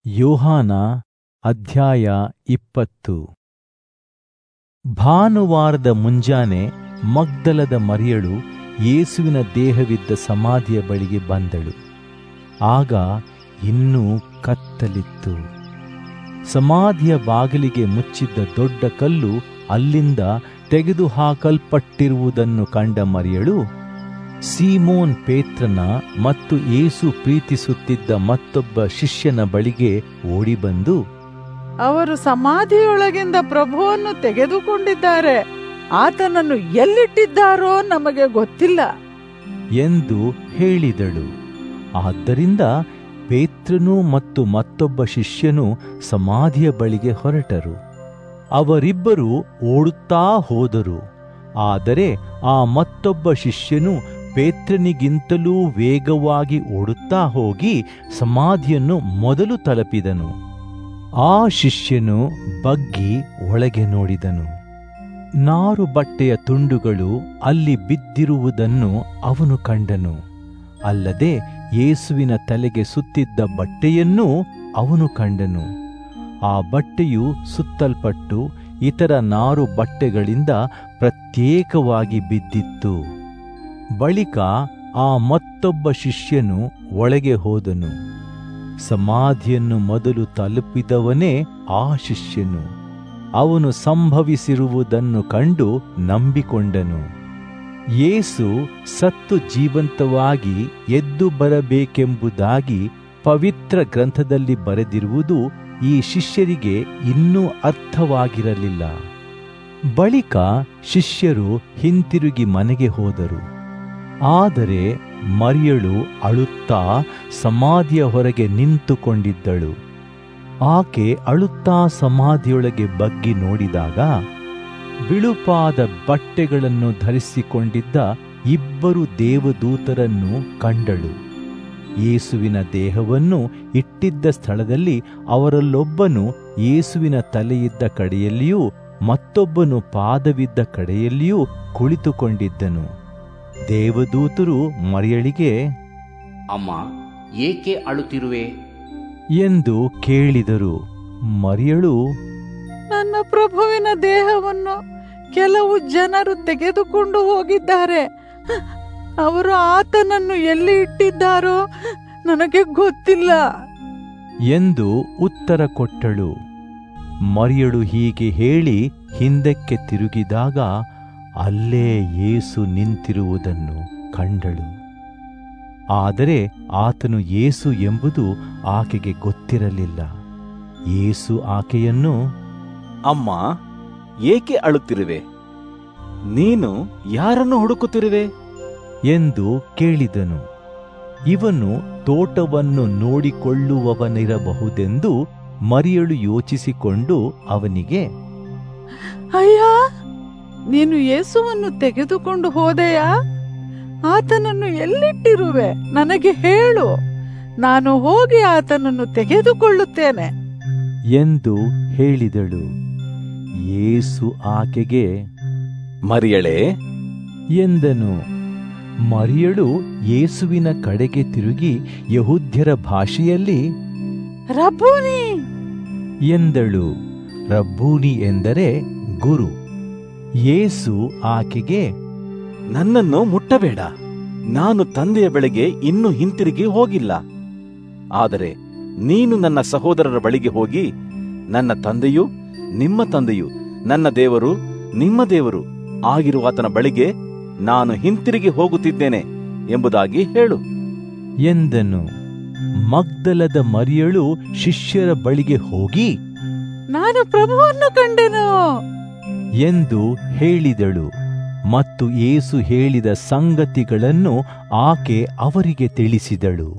ಯೋಹಾನ ಅಧ್ಯಾಯ ಇಪ್ಪತ್ತು ಭಾನುವಾರದ ಮುಂಜಾನೆ ಮಗ್ದಲದ ಮರಿಯಳು ಯೇಸುವಿನ ದೇಹವಿದ್ದ ಸಮಾಧಿಯ ಬಳಿಗೆ ಬಂದಳು ಆಗ ಇನ್ನೂ ಕತ್ತಲಿತ್ತು ಸಮಾಧಿಯ ಬಾಗಿಲಿಗೆ ಮುಚ್ಚಿದ್ದ ದೊಡ್ಡ ಕಲ್ಲು ಅಲ್ಲಿಂದ ತೆಗೆದುಹಾಕಲ್ಪಟ್ಟಿರುವುದನ್ನು ಕಂಡ ಮರಿಯಳು ಸೀಮೋನ್ ಪೇತ್ರನ ಮತ್ತು ಏಸು ಪ್ರೀತಿಸುತ್ತಿದ್ದ ಮತ್ತೊಬ್ಬ ಶಿಷ್ಯನ ಬಳಿಗೆ ಓಡಿಬಂದು ಅವರು ಸಮಾಧಿಯೊಳಗಿಂದ ಪ್ರಭುವನ್ನು ತೆಗೆದುಕೊಂಡಿದ್ದಾರೆ ಆತನನ್ನು ಎಲ್ಲಿಟ್ಟಿದ್ದಾರೋ ನಮಗೆ ಗೊತ್ತಿಲ್ಲ ಎಂದು ಹೇಳಿದಳು ಆದ್ದರಿಂದ ಪೇತ್ರನು ಮತ್ತು ಮತ್ತೊಬ್ಬ ಶಿಷ್ಯನು ಸಮಾಧಿಯ ಬಳಿಗೆ ಹೊರಟರು ಅವರಿಬ್ಬರು ಓಡುತ್ತಾ ಹೋದರು ಆದರೆ ಆ ಮತ್ತೊಬ್ಬ ಶಿಷ್ಯನು ಪೇತ್ರನಿಗಿಂತಲೂ ವೇಗವಾಗಿ ಓಡುತ್ತಾ ಹೋಗಿ ಸಮಾಧಿಯನ್ನು ಮೊದಲು ತಲುಪಿದನು ಆ ಶಿಷ್ಯನು ಬಗ್ಗಿ ಒಳಗೆ ನೋಡಿದನು ನಾರು ಬಟ್ಟೆಯ ತುಂಡುಗಳು ಅಲ್ಲಿ ಬಿದ್ದಿರುವುದನ್ನು ಅವನು ಕಂಡನು ಅಲ್ಲದೆ ಯೇಸುವಿನ ತಲೆಗೆ ಸುತ್ತಿದ್ದ ಬಟ್ಟೆಯನ್ನೂ ಅವನು ಕಂಡನು ಆ ಬಟ್ಟೆಯು ಸುತ್ತಲ್ಪಟ್ಟು ಇತರ ನಾರು ಬಟ್ಟೆಗಳಿಂದ ಪ್ರತ್ಯೇಕವಾಗಿ ಬಿದ್ದಿತ್ತು ಬಳಿಕ ಆ ಮತ್ತೊಬ್ಬ ಶಿಷ್ಯನು ಒಳಗೆ ಹೋದನು ಸಮಾಧಿಯನ್ನು ಮೊದಲು ತಲುಪಿದವನೇ ಆ ಶಿಷ್ಯನು ಅವನು ಸಂಭವಿಸಿರುವುದನ್ನು ಕಂಡು ನಂಬಿಕೊಂಡನು ಯೇಸು ಸತ್ತು ಜೀವಂತವಾಗಿ ಎದ್ದು ಬರಬೇಕೆಂಬುದಾಗಿ ಪವಿತ್ರ ಗ್ರಂಥದಲ್ಲಿ ಬರೆದಿರುವುದು ಈ ಶಿಷ್ಯರಿಗೆ ಇನ್ನೂ ಅರ್ಥವಾಗಿರಲಿಲ್ಲ ಬಳಿಕ ಶಿಷ್ಯರು ಹಿಂತಿರುಗಿ ಮನೆಗೆ ಹೋದರು ಆದರೆ ಮರಿಯಳು ಅಳುತ್ತಾ ಸಮಾಧಿಯ ಹೊರಗೆ ನಿಂತುಕೊಂಡಿದ್ದಳು ಆಕೆ ಅಳುತ್ತಾ ಸಮಾಧಿಯೊಳಗೆ ಬಗ್ಗಿ ನೋಡಿದಾಗ ಬಿಳುಪಾದ ಬಟ್ಟೆಗಳನ್ನು ಧರಿಸಿಕೊಂಡಿದ್ದ ಇಬ್ಬರು ದೇವದೂತರನ್ನು ಕಂಡಳು ಯೇಸುವಿನ ದೇಹವನ್ನು ಇಟ್ಟಿದ್ದ ಸ್ಥಳದಲ್ಲಿ ಅವರಲ್ಲೊಬ್ಬನು ಯೇಸುವಿನ ತಲೆಯಿದ್ದ ಕಡೆಯಲ್ಲಿಯೂ ಮತ್ತೊಬ್ಬನು ಪಾದವಿದ್ದ ಕಡೆಯಲ್ಲಿಯೂ ಕುಳಿತುಕೊಂಡಿದ್ದನು ದೇವದೂತರು ಮರಿಯಳಿಗೆ ಅಮ್ಮ ಏಕೆ ಅಳುತ್ತಿರುವೆ ಎಂದು ಕೇಳಿದರು ಮರಿಯಳು ನನ್ನ ಪ್ರಭುವಿನ ದೇಹವನ್ನು ಕೆಲವು ಜನರು ತೆಗೆದುಕೊಂಡು ಹೋಗಿದ್ದಾರೆ ಅವರು ಆತನನ್ನು ಎಲ್ಲಿ ಇಟ್ಟಿದ್ದಾರೋ ನನಗೆ ಗೊತ್ತಿಲ್ಲ ಎಂದು ಉತ್ತರ ಕೊಟ್ಟಳು ಮರಿಯಳು ಹೀಗೆ ಹೇಳಿ ಹಿಂದಕ್ಕೆ ತಿರುಗಿದಾಗ ಅಲ್ಲೇ ಯೇಸು ನಿಂತಿರುವುದನ್ನು ಕಂಡಳು ಆದರೆ ಆತನು ಯೇಸು ಎಂಬುದು ಆಕೆಗೆ ಗೊತ್ತಿರಲಿಲ್ಲ ಯೇಸು ಆಕೆಯನ್ನು ಅಮ್ಮ ಏಕೆ ಅಳುತ್ತಿರುವೆ ನೀನು ಯಾರನ್ನು ಹುಡುಕುತ್ತಿರುವೆ ಎಂದು ಕೇಳಿದನು ಇವನು ತೋಟವನ್ನು ನೋಡಿಕೊಳ್ಳುವವನಿರಬಹುದೆಂದು ಮರಿಯಳು ಯೋಚಿಸಿಕೊಂಡು ಅವನಿಗೆ ಅಯ್ಯ ನೀನು ಯೇಸುವನ್ನು ತೆಗೆದುಕೊಂಡು ಹೋದೆಯಾ ಆತನನ್ನು ಎಲ್ಲಿಟ್ಟಿರುವೆ ನನಗೆ ಹೇಳು ನಾನು ಹೋಗಿ ಆತನನ್ನು ತೆಗೆದುಕೊಳ್ಳುತ್ತೇನೆ ಎಂದು ಹೇಳಿದಳು ಯೇಸು ಆಕೆಗೆ ಮರಿಯಳೆ ಎಂದನು ಮರಿಯಳು ಯೇಸುವಿನ ಕಡೆಗೆ ತಿರುಗಿ ಯಹೂದ್ಯರ ಭಾಷೆಯಲ್ಲಿ ರಬ್ಬೂನಿ ಎಂದಳು ರಬ್ಬೂನಿ ಎಂದರೆ ಗುರು ಯೇಸು ಆಕೆಗೆ ನನ್ನನ್ನು ಮುಟ್ಟಬೇಡ ನಾನು ತಂದೆಯ ಬಳಿಗೆ ಇನ್ನೂ ಹಿಂತಿರುಗಿ ಹೋಗಿಲ್ಲ ಆದರೆ ನೀನು ನನ್ನ ಸಹೋದರರ ಬಳಿಗೆ ಹೋಗಿ ನನ್ನ ತಂದೆಯು ನಿಮ್ಮ ತಂದೆಯು ನನ್ನ ದೇವರು ನಿಮ್ಮ ದೇವರು ಆಗಿರುವ ಆತನ ಬಳಿಗೆ ನಾನು ಹಿಂತಿರುಗಿ ಹೋಗುತ್ತಿದ್ದೇನೆ ಎಂಬುದಾಗಿ ಹೇಳು ಎಂದನು ಮಗ್ದಲದ ಮರಿಯಳು ಶಿಷ್ಯರ ಬಳಿಗೆ ಹೋಗಿ ನಾನು ಪ್ರಭುವನ್ನು ಕಂಡೆನು ಎಂದು ಹೇಳಿದಳು ಮತ್ತು ಏಸು ಹೇಳಿದ ಸಂಗತಿಗಳನ್ನು ಆಕೆ ಅವರಿಗೆ ತಿಳಿಸಿದಳು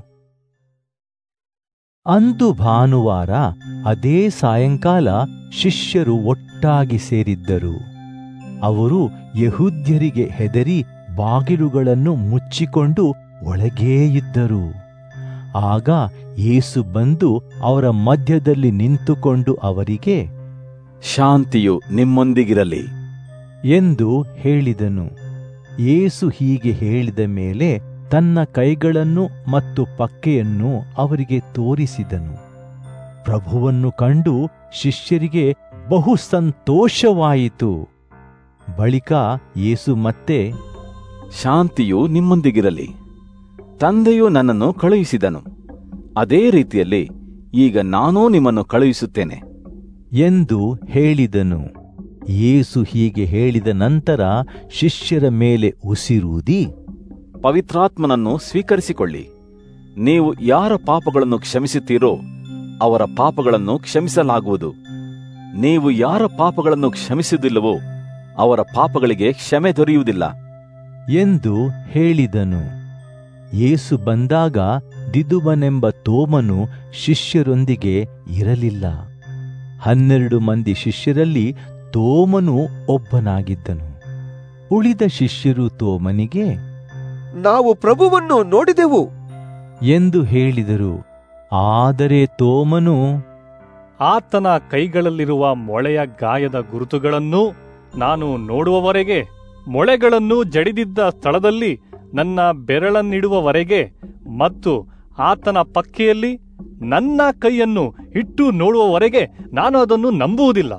ಅಂದು ಭಾನುವಾರ ಅದೇ ಸಾಯಂಕಾಲ ಶಿಷ್ಯರು ಒಟ್ಟಾಗಿ ಸೇರಿದ್ದರು ಅವರು ಯಹೂದ್ಯರಿಗೆ ಹೆದರಿ ಬಾಗಿಲುಗಳನ್ನು ಮುಚ್ಚಿಕೊಂಡು ಒಳಗೇ ಇದ್ದರು ಆಗ ಯೇಸು ಬಂದು ಅವರ ಮಧ್ಯದಲ್ಲಿ ನಿಂತುಕೊಂಡು ಅವರಿಗೆ ಶಾಂತಿಯು ನಿಮ್ಮೊಂದಿಗಿರಲಿ ಎಂದು ಹೇಳಿದನು ಯೇಸು ಹೀಗೆ ಹೇಳಿದ ಮೇಲೆ ತನ್ನ ಕೈಗಳನ್ನು ಮತ್ತು ಪಕ್ಕೆಯನ್ನು ಅವರಿಗೆ ತೋರಿಸಿದನು ಪ್ರಭುವನ್ನು ಕಂಡು ಶಿಷ್ಯರಿಗೆ ಬಹು ಸಂತೋಷವಾಯಿತು ಬಳಿಕ ಯೇಸು ಮತ್ತೆ ಶಾಂತಿಯು ನಿಮ್ಮೊಂದಿಗಿರಲಿ ತಂದೆಯು ನನ್ನನ್ನು ಕಳುಹಿಸಿದನು ಅದೇ ರೀತಿಯಲ್ಲಿ ಈಗ ನಾನೂ ನಿಮ್ಮನ್ನು ಕಳುಹಿಸುತ್ತೇನೆ ಎಂದು ಹೇಳಿದನು ಯೇಸು ಹೀಗೆ ಹೇಳಿದ ನಂತರ ಶಿಷ್ಯರ ಮೇಲೆ ಉಸಿರೂದಿ ಪವಿತ್ರಾತ್ಮನನ್ನು ಸ್ವೀಕರಿಸಿಕೊಳ್ಳಿ ನೀವು ಯಾರ ಪಾಪಗಳನ್ನು ಕ್ಷಮಿಸುತ್ತೀರೋ ಅವರ ಪಾಪಗಳನ್ನು ಕ್ಷಮಿಸಲಾಗುವುದು ನೀವು ಯಾರ ಪಾಪಗಳನ್ನು ಕ್ಷಮಿಸುವುದಿಲ್ಲವೋ ಅವರ ಪಾಪಗಳಿಗೆ ಕ್ಷಮೆ ದೊರೆಯುವುದಿಲ್ಲ ಎಂದು ಹೇಳಿದನು ಯೇಸು ಬಂದಾಗ ದಿದುಮನೆಂಬ ತೋಮನು ಶಿಷ್ಯರೊಂದಿಗೆ ಇರಲಿಲ್ಲ ಹನ್ನೆರಡು ಮಂದಿ ಶಿಷ್ಯರಲ್ಲಿ ತೋಮನು ಒಬ್ಬನಾಗಿದ್ದನು ಉಳಿದ ಶಿಷ್ಯರು ತೋಮನಿಗೆ ನಾವು ಪ್ರಭುವನ್ನು ನೋಡಿದೆವು ಎಂದು ಹೇಳಿದರು ಆದರೆ ತೋಮನು ಆತನ ಕೈಗಳಲ್ಲಿರುವ ಮೊಳೆಯ ಗಾಯದ ಗುರುತುಗಳನ್ನು ನಾನು ನೋಡುವವರೆಗೆ ಮೊಳೆಗಳನ್ನು ಜಡಿದಿದ್ದ ಸ್ಥಳದಲ್ಲಿ ನನ್ನ ಬೆರಳನ್ನಿಡುವವರೆಗೆ ಮತ್ತು ಆತನ ಪಕ್ಕೆಯಲ್ಲಿ ನನ್ನ ಕೈಯನ್ನು ಇಟ್ಟು ನೋಡುವವರೆಗೆ ನಾನು ಅದನ್ನು ನಂಬುವುದಿಲ್ಲ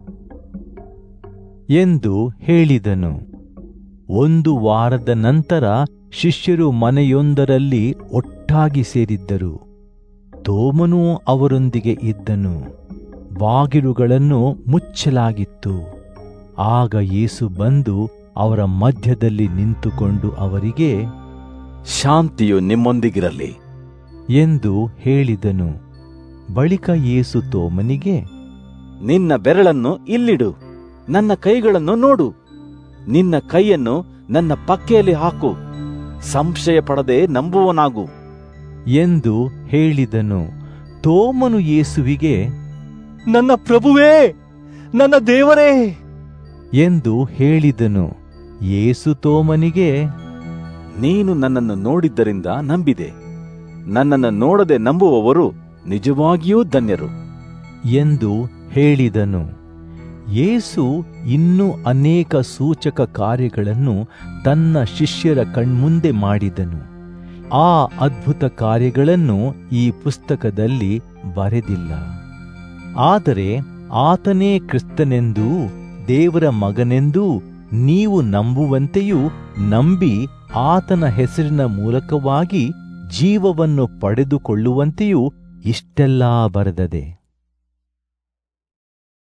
ಎಂದು ಹೇಳಿದನು ಒಂದು ವಾರದ ನಂತರ ಶಿಷ್ಯರು ಮನೆಯೊಂದರಲ್ಲಿ ಒಟ್ಟಾಗಿ ಸೇರಿದ್ದರು ತೋಮನೂ ಅವರೊಂದಿಗೆ ಇದ್ದನು ಬಾಗಿಲುಗಳನ್ನು ಮುಚ್ಚಲಾಗಿತ್ತು ಆಗ ಯೇಸು ಬಂದು ಅವರ ಮಧ್ಯದಲ್ಲಿ ನಿಂತುಕೊಂಡು ಅವರಿಗೆ ಶಾಂತಿಯು ನಿಮ್ಮೊಂದಿಗಿರಲಿ ಎಂದು ಹೇಳಿದನು ಬಳಿಕ ಯೇಸು ತೋಮನಿಗೆ ನಿನ್ನ ಬೆರಳನ್ನು ಇಲ್ಲಿಡು ನನ್ನ ಕೈಗಳನ್ನು ನೋಡು ನಿನ್ನ ಕೈಯನ್ನು ನನ್ನ ಪಕ್ಕೆಯಲ್ಲಿ ಹಾಕು ಸಂಶಯ ಪಡದೆ ನಂಬುವನಾಗು ಎಂದು ಹೇಳಿದನು ತೋಮನು ಯೇಸುವಿಗೆ ನನ್ನ ಪ್ರಭುವೇ ನನ್ನ ದೇವರೇ ಎಂದು ಹೇಳಿದನು ಯೇಸು ತೋಮನಿಗೆ ನೀನು ನನ್ನನ್ನು ನೋಡಿದ್ದರಿಂದ ನಂಬಿದೆ ನನ್ನನ್ನು ನೋಡದೆ ನಂಬುವವರು ನಿಜವಾಗಿಯೂ ಧನ್ಯರು ಎಂದು ಹೇಳಿದನು ಯೇಸು ಇನ್ನೂ ಅನೇಕ ಸೂಚಕ ಕಾರ್ಯಗಳನ್ನು ತನ್ನ ಶಿಷ್ಯರ ಕಣ್ಮುಂದೆ ಮಾಡಿದನು ಆ ಅದ್ಭುತ ಕಾರ್ಯಗಳನ್ನು ಈ ಪುಸ್ತಕದಲ್ಲಿ ಬರೆದಿಲ್ಲ ಆದರೆ ಆತನೇ ಕ್ರಿಸ್ತನೆಂದೂ ದೇವರ ಮಗನೆಂದೂ ನೀವು ನಂಬುವಂತೆಯೂ ನಂಬಿ ಆತನ ಹೆಸರಿನ ಮೂಲಕವಾಗಿ ಜೀವವನ್ನು ಪಡೆದುಕೊಳ್ಳುವಂತೆಯೂ ಇಷ್ಟೆಲ್ಲಾ ಬರೆದದೆ